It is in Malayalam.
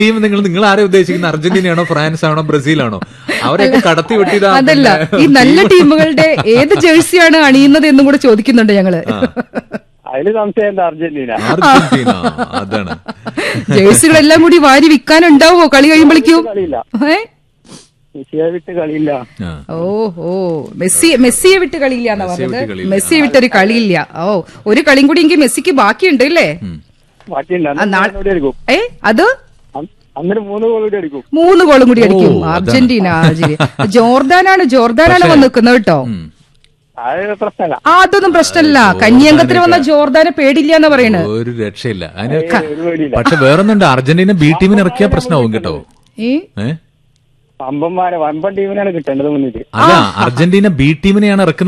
ടീം നിങ്ങൾ നിങ്ങൾ ആരെ ഉദ്ദേശിക്കുന്ന അർജന്റീനയാണോ ഫ്രാൻസ് ആണോ ബ്രസീലാണോ അവരെയൊക്കെ കടത്തി വെട്ടിയതാ അതല്ല ഈ നല്ല ടീമുകളുടെ ഏത് ജേഴ്സിയാണ് അണിയുന്നത് എന്നും കൂടെ ചോദിക്കുന്നുണ്ട് ഞങ്ങള് അതില് സംശയം എന്താ അർജന്റീന അർജന്റീന അതാണ് ജേഴ്സികളെല്ലാം കൂടി വാരി വിൽക്കാനുണ്ടാവോ കളി കഴിയുമ്പോഴേക്കും കളിയില്ല ഏ മെസ്സിയെ വിട്ട് കളിയില്ല ആ. ഓ ഓ മെസ്സി മെസ്സിയെ വിട്ട് കളിയില്ല എന്നാ മെസ്സിയെ വിട്ട് പറഞ്ഞത് കളിയില്ല. മെസ്സിയെ വിട്ടൊരു കളിയില്ല ഓ ഒരു കളിയും കൂടി എങ്കിൽ മെസ്സിക്ക് ബാക്കിയുണ്ട് അല്ലേ ബാക്കിയുണ്ട് ആ, അന്നേരം നാ- കൂടി അടിക്കും ഏ അത് അന്ന് അന്നേരം മൂന്ന് ഗോൾ കൂടി അടിക്കും മൂന്ന് ഗോളും കൂടി അടിക്കും ഓ, അതാണ്. അർജന്റീന ശരി ജോർദാനാണ് ജോർദാനാണ് വന്ന് നിൽക്കുന്നത് കേട്ടോ ഉം. അത് പ്രശ്നമല്ല ആ, അതൊന്നും പ്രശ്നമല്ല കന്യാങ്കത്തിന് വന്ന ജോർദാനെ പേടില്ല എന്ന് പറയണത് ഒരു രക്ഷയില്ല അതിന് ഏയ്, ഒരു പേടിയില്ല പക്ഷെ വേറൊന്നുണ്ട് അർജന്റീന ബി ടീമിന് ഇറക്കിയ പ്രശ്നമാവും കേട്ടോ ഏ ഏ വമ്പന്മാരെ വമ്പൻ ടീമിനാണ് കിട്ടേണ്ടത് മുന്നിൽ അല്ല അർജന്റീന ബി ടീമിനെയാണ് ഇറക്കുന്നത്